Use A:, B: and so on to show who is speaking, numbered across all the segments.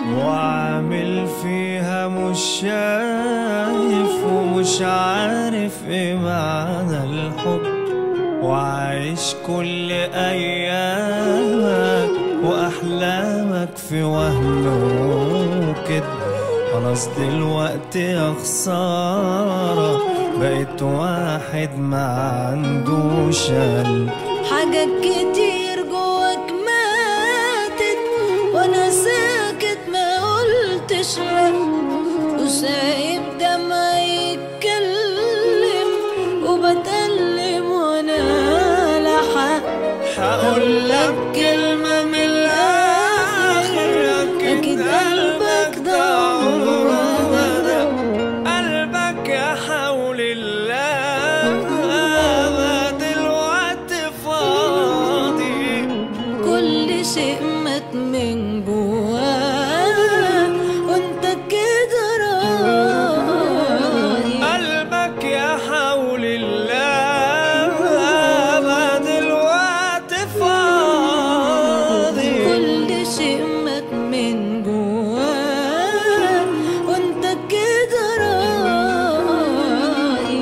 A: وعامل فيها مش شايف ومش عارف ايه معنى الحب وعايش كل ايامك واحلامك في وهم وكده خلاص دلوقتي يا خسارة بقيت واحد ما عندوش قلب
B: حاجات كتير جواك ماتت وانا ساكت ما قلتش لا وسايب دمعي يتكلم وبتألم وانا لا حق
A: هقول لك كلمة من الآخر
B: أكيد قلبك ده عمره ما ده.
A: قلبك يا حول الله ما دلوقتي فاضي
B: كل شيء مات من جواه وانت كده راضي
A: قلبك يا حول الله ما دلوقتي فاضي
B: كل شيء مات من جواه وانت كده راضي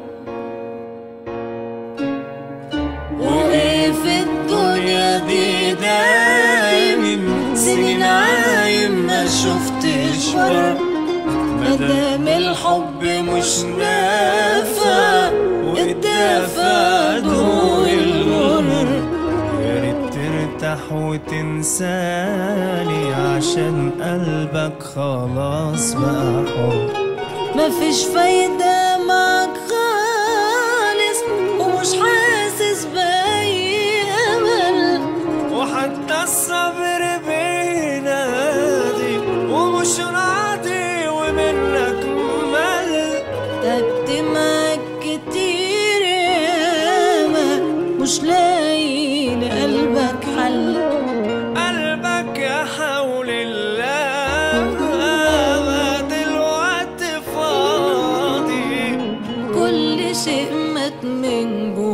B: وايه في الدنيا دي دايم سنين عايم ما شفتش بر مادام الحب مش نافع الدافع دون المر
A: يا ريت ترتاح وتنساني عشان قلبك خلاص بقى حر
B: مفيش فايدة معك خالص ومش حاسس بأي أمل
A: وحتى الصبر بينادي ومش راضي ومنك مل
B: تعبت معاك كتير ياما مش لاقي لقلبك حل
A: قلبك يا حول الله ما دلوقتي فاضي
B: كل شيء مات من جوا